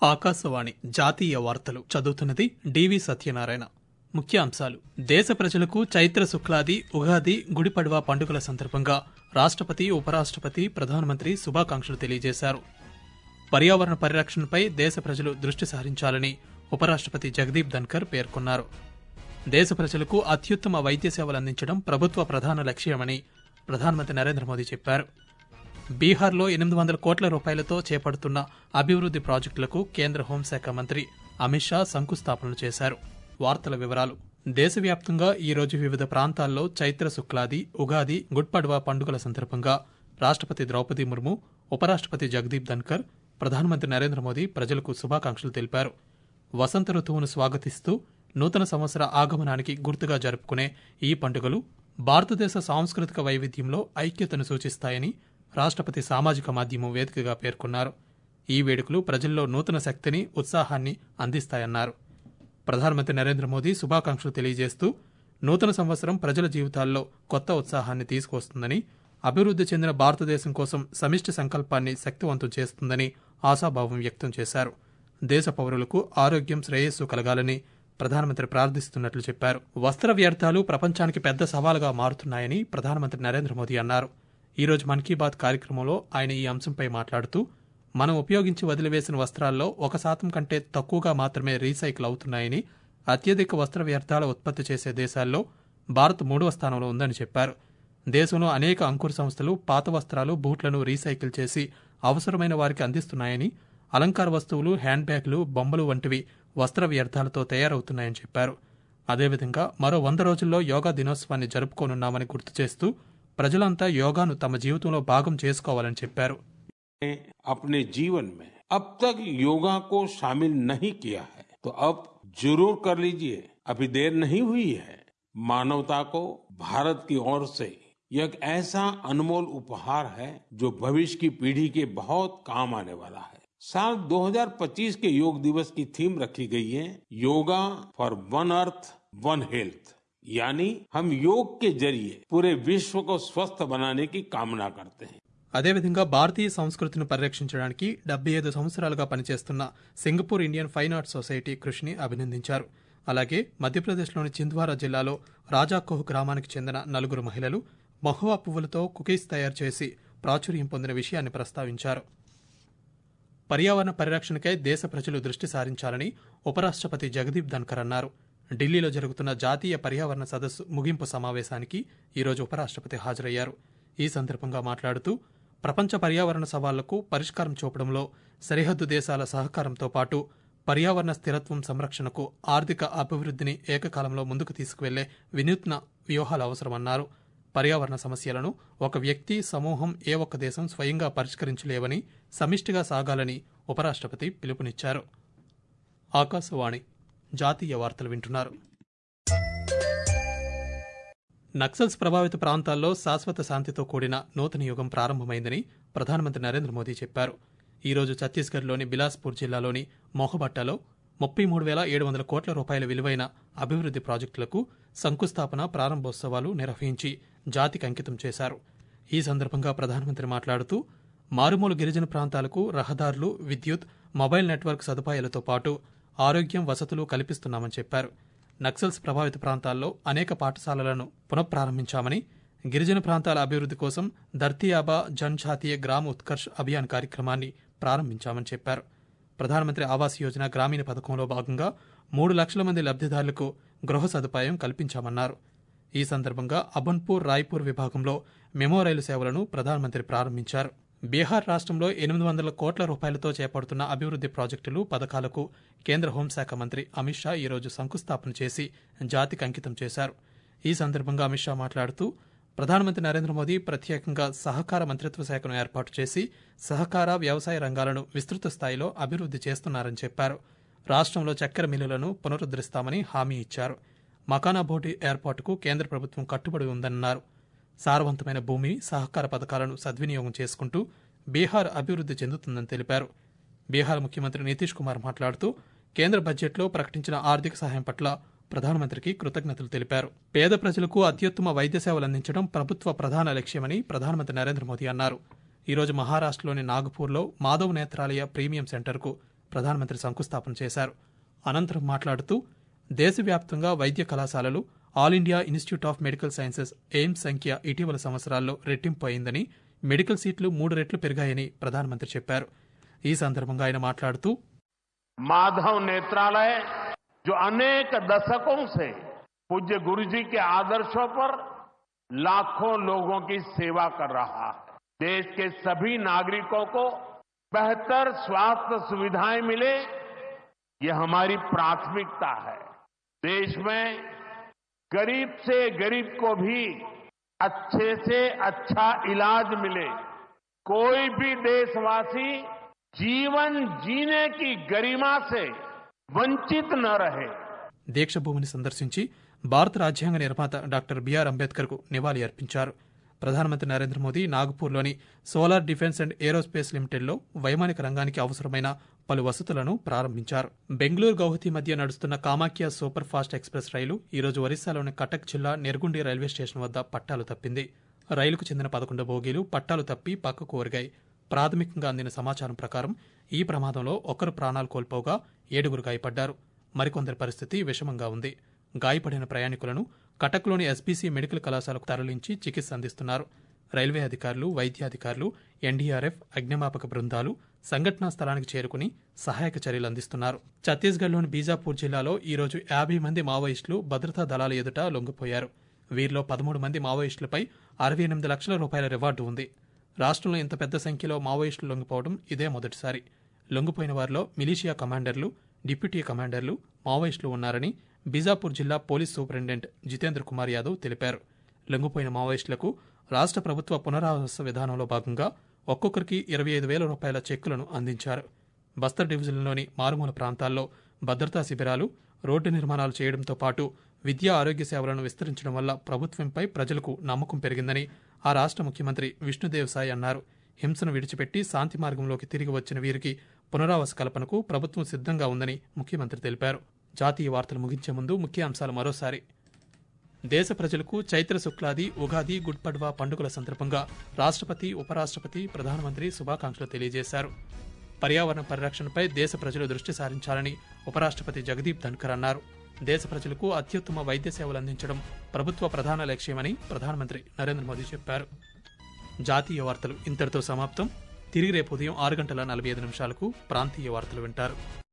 ఆకాశవాణి జాతీయ వార్తలు చదువుతున్నది డివి సత్యనారాయణ ముఖ్యాంశాలు దేశ ప్రజలకు చైత్ర శుక్లాది ఉగాది గుడిపడవ పండుగల సందర్భంగా రాష్ట్రపతి ఉపరాష్ట్రపతి ప్రధానమంత్రి శుభాకాంక్షలు తెలియజేశారు పర్యావరణ పరిరక్షణపై దేశ ప్రజలు దృష్టి సారించాలని ఉపరాష్ట్రపతి జగదీప్ ధన్కర్ పేర్కొన్నారు దేశ ప్రజలకు అత్యుత్తమ వైద్య సేవలు అందించడం ప్రభుత్వ ప్రధాన లక్ష్యమని ప్రధానమంత్రి నరేంద్ర మోదీ చెప్పారు బీహార్లో ఎనిమిది వందల కోట్ల రూపాయలతో చేపడుతున్న అభివృద్ది ప్రాజెక్టులకు కేంద్ర హోంశాఖ మంత్రి అమిత్ షా శంకుస్థాపనలు చేశారు వార్తల వివరాలు దేశవ్యాప్తంగా ఈ రోజు వివిధ ప్రాంతాల్లో చైత్ర శుక్లాది ఉగాది గుడ్ పడ్వా పండుగల సందర్భంగా రాష్ట్రపతి ద్రౌపది ముర్ము ఉపరాష్ట్రపతి జగదీప్ ధన్కర్ ప్రధానమంత్రి నరేంద్ర మోదీ ప్రజలకు శుభాకాంక్షలు తెలిపారు వసంత ఋతువును స్వాగతిస్తూ నూతన సంవత్సర ఆగమనానికి గుర్తుగా జరుపుకునే ఈ పండుగలు భారతదేశ సాంస్కృతిక వైవిధ్యంలో ఐక్యతను సూచిస్తాయని రాష్ట్రపతి సామాజిక మాధ్యమం వేదికగా పేర్కొన్నారు ఈ వేడుకలు ప్రజల్లో నూతన శక్తిని ఉత్సాహాన్ని అందిస్తాయన్నారు ప్రధానమంత్రి నరేంద్ర మోదీ శుభాకాంక్షలు తెలియజేస్తూ నూతన సంవత్సరం ప్రజల జీవితాల్లో కొత్త ఉత్సాహాన్ని తీసుకొస్తుందని అభివృద్ది చెందిన భారతదేశం కోసం సమిష్టి సంకల్పాన్ని శక్తివంతం చేస్తుందని ఆశాభావం వ్యక్తం చేశారు దేశ పౌరులకు ఆరోగ్యం శ్రేయస్సు కలగాలని ప్రధానమంత్రి ప్రార్థిస్తున్నట్లు చెప్పారు వస్త్ర వ్యర్థాలు ప్రపంచానికి పెద్ద సవాలుగా మారుతున్నాయని ప్రధానమంత్రి నరేంద్ర మోదీ అన్నారు ఈ రోజు మన్ కీ బాత్ కార్యక్రమంలో ఆయన ఈ అంశంపై మాట్లాడుతూ మనం ఉపయోగించి వదిలివేసిన వస్త్రాల్లో ఒక శాతం కంటే తక్కువగా మాత్రమే రీసైకిల్ అవుతున్నాయని అత్యధిక వస్త్ర వ్యర్థాల ఉత్పత్తి చేసే దేశాల్లో భారత్ మూడవ స్థానంలో ఉందని చెప్పారు దేశంలో అనేక అంకుర సంస్థలు పాత వస్త్రాలు బూట్లను రీసైకిల్ చేసి అవసరమైన వారికి అందిస్తున్నాయని అలంకార వస్తువులు హ్యాండ్ బ్యాగులు బొమ్మలు వంటివి వస్త్ర వ్యర్థాలతో తయారవుతున్నాయని చెప్పారు అదేవిధంగా మరో వంద రోజుల్లో యోగా దినోత్సవాన్ని జరుపుకోనున్నామని గుర్తు చేస్తూ ప్రజలంతా యోగాను తమ జీవితంలో భాగం చేసుకోవాలని చెప్పారు अपने जीवन में अब तक योगा को शामिल नहीं किया है तो अब जरूर कर लीजिए अभी देर नहीं हुई है मानवता को भारत की ओर से यह एक ऐसा अनमोल उपहार है जो भविष्य की पीढ़ी के बहुत काम आने वाला है साल 2025 के योग दिवस की थीम रखी गई है yoga for one earth one health यानी हम योग के जरिए पूरे विश्व को स्वस्थ बनाने की कामना करते हैं అదేవిధంగా భారతీయ సంస్కృతిని పరిరక్షించడానికి డెబ్బై ఐదు సంవత్సరాలుగా పనిచేస్తున్న Singapore Indian fine arts society కృషిని అభినందించారు అలాగే మధ్యప్రదేశ్లోని చింద్వారా జిల్లాలో రాజాకోహ్ గ్రామానికి చెందిన నలుగురు మహిళలు మహువా పువ్వులతో కుకీస్ తయారు చేసి ప్రాచుర్యం పొందిన విషయాన్ని ప్రస్తావించారు పర్యావరణ పరిరక్షణకై దేశ ప్రజలు దృష్టి సారించాలని ఉపరాష్ట్రపతి జగదీప్ ధన్కర్ అన్నారు ఢిల్లీలో జరుగుతున్న జాతీయ పర్యావరణ సదస్సు ముగింపు సమావేశానికి ఈరోజు ఉపరాష్ట్రపతి హాజరయ్యారు ఈ సందర్భంగా మాట్లాడుతూ ప్రపంచ పర్యావరణ సవాళ్లకు పరిష్కారం చూపడంలో సరిహద్దు దేశాల సహకారంతో పాటు పర్యావరణ స్థిరత్వం సంరక్షణకు ఆర్థిక అభివృద్ధిని ఏకకాలంలో ముందుకు తీసుకువెళ్లే వినూత్న వ్యూహాలు అవసరమన్నారు పర్యావరణ సమస్యలను ఒక వ్యక్తి సమూహం ఏ ఒక్క దేశం స్వయంగా పరిష్కరించలేవని సమిష్టిగా సాగాలని ఉపరాష్ట్రపతి పిలుపునిచ్చారు ఆకాశవాణి జాతీయ వార్తలు వింటున్నారు నక్సల్స్ ప్రభావిత ప్రాంతాల్లో శాశ్వత శాంతితో కూడిన నూతన యుగం ప్రారంభమైందని ప్రధానమంత్రి నరేంద్ర మోదీ చెప్పారు ఈ రోజు ఛత్తీస్గఢ్లోని బిలాస్పూర్ జిల్లాలోని మొహబట్టాలో ముప్పై మూడు వేల ఏడు వందల కోట్ల రూపాయల విలువైన అభివృద్ది ప్రాజెక్టులకు శంకుస్థాపన ప్రారంభోత్సవాలు నిర్వహించి జాతికి అంకితం చేశారు ఈ సందర్భంగా ప్రధానమంత్రి మాట్లాడుతూ మారుమూల గిరిజన ప్రాంతాలకు రహదారులు విద్యుత్ మొబైల్ నెట్వర్క్ సదుపాయాలతో పాటు ఆరోగ్యం వసతులు కల్పిస్తున్నామని చెప్పారు నక్సల్స్ ప్రభావిత ప్రాంతాల్లో అనేక పాఠశాలలను పునఃప్రారంభించామని గిరిజన ప్రాంతాల అభివృద్ధి కోసం ధర్తీయాబా జన్జాతీయ గ్రామ ఉత్కర్ష్ అభియాన్ కార్యక్రమాన్ని ప్రారంభించామని చెప్పారు ప్రధానమంత్రి ఆవాస్ యోజన గ్రామీణ పథకంలో భాగంగా మూడు లక్షల మంది లబ్దిదారులకు గృహ సదుపాయం కల్పించామన్నారు ఈ సందర్భంగా అబన్పూర్ రాయ్పూర్ విభాగంలో మెమో రైలు సేవలను ప్రధానమంత్రి ప్రారంభించారు బీహార్ రాష్ట్రంలో ఎనిమిది వందల కోట్ల రూపాయలతో చేపడుతున్న అభివృద్ది ప్రాజెక్టులు పథకాలకు కేంద్ర హోంశాఖ మంత్రి అమిత్ షా ఈరోజు శంకుస్థాపన చేసి జాతికి అంకితం చేశారు ఈ సందర్భంగా అమిత్ షా మాట్లాడుతూ ప్రధానమంత్రి నరేంద్ర మోదీ ప్రత్యేకంగా సహకార మంత్రిత్వ శాఖను ఏర్పాటు చేసి సహకార వ్యవసాయ రంగాలను విస్తృత స్థాయిలో అభివృద్ది చేస్తున్నారని చెప్పారు రాష్ట్రంలో చక్కెర మిల్లులను పునరుద్దరిస్తామని హామీ ఇచ్చారు మకానా బోర్డు ఏర్పాటుకు కేంద్ర ప్రభుత్వం కట్టుబడి ఉందన్నారు సారవంతమైన భూమి సహకార పథకాలను సద్వినియోగం చేసుకుంటూ బీహార్ అభివృద్ది చెందుతుందని తెలిపారు బీహార్ ముఖ్యమంత్రి నితీష్ కుమార్ మాట్లాడుతూ కేంద్ర బడ్జెట్లో ప్రకటించిన ఆర్థిక సహాయం పట్ల ప్రధానమంత్రికి కృతజ్ఞతలు తెలిపారు పేద ప్రజలకు అత్యుత్తమ వైద్య సేవలు అందించడం ప్రభుత్వ ప్రధాన లక్ష్యమని ప్రధానమంత్రి నరేంద్ర మోదీ అన్నారు ఈరోజు మహారాష్ట్రలోని నాగపూర్లో మాధవ్ నేత్రాలయ ప్రీమియం సెంటర్కు ప్రధానమంత్రి శంకుస్థాపన చేశారు అనంతరం మాట్లాడుతూ దేశవ్యాప్తంగా వైద్య కళాశాలలు All India Institute of Medical Sciences AIIMS సంఖ్య ఇటీవల సంవత్సరాల్లో రెట్టింపు అయిందని మెడికల్ సీట్లు మూడు రెట్లు పెరిగాయని ప్రధానమంత్రి చెప్పారు ఈ సందర్భంగా ఆయన మాట్లాడుతూ माधव नेत्रालय जो अनेक दशकों से पूज्य गुरु जी के आदर्शों पर लाखों लोगों की सेवा कर रहा है देश के सभी नागरिकों को बेहतर स्वास्थ्य सुविधाएं मिले ये हमारी प्राथमिकता है देश में गरीब से गरीब को भी अच्छे से अच्छा इलाज मिले कोई भी देशवासी जीवन जीने की गरिमा से वंचित न रहे దీక్షభూమిని సందర్శించి భారత రాజ్యాంగ నిర్మాత డాక్టర్ బిఆర్ అంబేద్కర్ కు నివాళి అర్పించారు ప్రధానమంత్రి నరేంద్ర మోదీ నాగపూర్లోని సోలార్ డిఫెన్స్ అండ్ ఏరోస్పేస్ లిమిటెడ్లో వైమానిక రంగానికి అవసరమైన పలు వసతులను ప్రారంభించారు బెంగళూరు గౌహతి మధ్య నడుస్తున్న కామాఖ్య సూపర్ ఫాస్ట్ ఎక్స్ప్రెస్ రైలు ఈరోజు ఒరిస్సాలోని కటక్ జిల్లా నెర్గుండి రైల్వే స్టేషన్ వద్ద పట్టాలు తప్పింది రైలుకు చెందిన పదకొండు బోగీలు పట్టాలు తప్పి పక్కకు ఒరిగాయి ప్రాథమికంగా అందిన సమాచారం ప్రకారం ఈ ప్రమాదంలో ఒకరు ప్రాణాలు కోల్పోగా ఏడుగురు గాయపడ్డారు మరికొందరి పరిస్థితి విషమంగా ఉంది గాయపడిన ప్రయాణికులను కటక్లోని ఎస్బీసీ మెడికల్ కళాశాలకు తరలించి చికిత్స అందిస్తున్నారు రైల్వే అధికారులు వైద్యాధికారులు ఎన్డీఆర్ఎఫ్ అగ్నిమాపక బృందాలు సంఘటనా స్థలానికి చేరుకుని సహాయక చర్యలు అందిస్తున్నారు ఛత్తీస్గఢ్లోని బీజాపూర్ జిల్లాలో ఈరోజు యాభై మంది మావోయిస్టులు భద్రతా దళాల ఎదుట లొంగిపోయారు వీరిలో పదమూడు మంది మావోయిస్టులపై అరవై ఎనిమిది లక్షల రూపాయల రివార్డు ఉంది రాష్ట్రంలో ఇంత పెద్ద సంఖ్యలో మావోయిస్టులు లొంగిపోవడం ఇదే మొదటిసారి లొంగిపోయిన వారిలో మిలీషియా కమాండర్లు డిప్యూటీ కమాండర్లు మావోయిస్టులు ఉన్నారని బీజాపూర్ జిల్లా పోలీస్ సూపరింటెండెంట్ జితేంద్ర కుమార్ యాదవ్ తెలిపారు లొంగిపోయిన మావోయిస్టులకు రాష్ట్ర ప్రభుత్వ పునరావాస విధానంలో భాగంగా ఒక్కొక్కరికి ఇరవై ఐదు వేల రూపాయల చెక్కులను అందించారు బస్తర్ డివిజన్లోని మారుమూల ప్రాంతాల్లో భద్రతా శిబిరాలు రోడ్డు నిర్మాణాలు చేయడంతో పాటు విద్యా ఆరోగ్య సేవలను విస్తరించడం వల్ల ప్రభుత్వంపై ప్రజలకు నమ్మకం పెరిగిందని ఆ రాష్ట్ర ముఖ్యమంత్రి విష్ణుదేవ్ సాయ్ అన్నారు హింసను విడిచిపెట్టి శాంతి మార్గంలోకి తిరిగి వచ్చిన వీరికి పునరావాస కల్పనకు ప్రభుత్వం సిద్ధంగా ఉందని ముఖ్యమంత్రి తెలిపారు జాతీయ వార్తలు ముగించే ముందు ముఖ్య అంశాలు మరోసారి దేశ ప్రజలకు చైత్ర శుక్లాది ఉగాది గుడ్ పడ్వా పండుగల సందర్భంగా రాష్ట్రపతి ఉపరాష్ట్రపతి ప్రధానమంత్రి శుభాకాంక్షలు తెలియజేశారు పర్యావరణ పరిరక్షణపై దేశ ప్రజలు దృష్టి సారించాలని ఉపరాష్ట్రపతి జగదీప్ ధన్కర్ అన్నారు దేశ ప్రజలకు అత్యుత్తమ వైద్య సేవలు అందించడం ప్రభుత్వ ప్రధాన లక్ష్యమని ప్రధానమంత్రి నరేంద్ర మోదీ చెప్పారు జాతీయ వార్తలు ఇంతటితో సమాప్తం తిరిగి రేపు ఉదయం ఆరు గంటల నలభై ఐదు నిమిషాలకు ప్రాంతీయ వార్తలు వింటారు